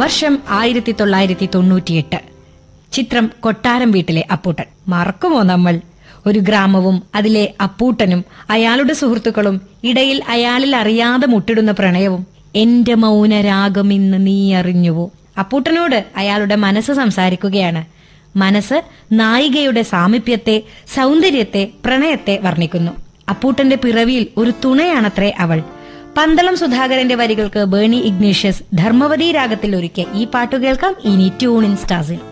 വർഷം ആയിരത്തി തൊള്ളായിരത്തി തൊണ്ണൂറ്റിയെട്ട് ചിത്രം കൊട്ടാരം വീട്ടിലെ അപ്പൂട്ടൻ മറക്കുമോ നമ്മൾ ഒരു ഗ്രാമവും അതിലെ അപ്പൂട്ടനും അയാളുടെ സുഹൃത്തുക്കളും ഇടയിൽ അയാളിൽ അറിയാതെ മുട്ടിടുന്ന പ്രണയവും എന്റെ മൗനരാഗം ഇന്ന് നീ അറിഞ്ഞുവോ അപ്പൂട്ടനോട് അയാളുടെ മനസ്സ് സംസാരിക്കുകയാണ് മനസ്സ് നായികയുടെ സാമീപ്യത്തെ സൗന്ദര്യത്തെ പ്രണയത്തെ വർണ്ണിക്കുന്നു അപ്പൂട്ടന്റെ പിറവിയിൽ ഒരു തുണയാണത്രേ അവൾ പന്തളം സുധാകരന്റെ വരികൾക്ക് ബേണി ഇഗ്നീഷ്യസ് ധർമ്മവതി രാഗത്തിൽ ഒരുക്കിയ ഈ പാട്ടു കേൾക്കാം ഇനി ട്യൂൺ ഇൻ സ്റ്റാസിൽ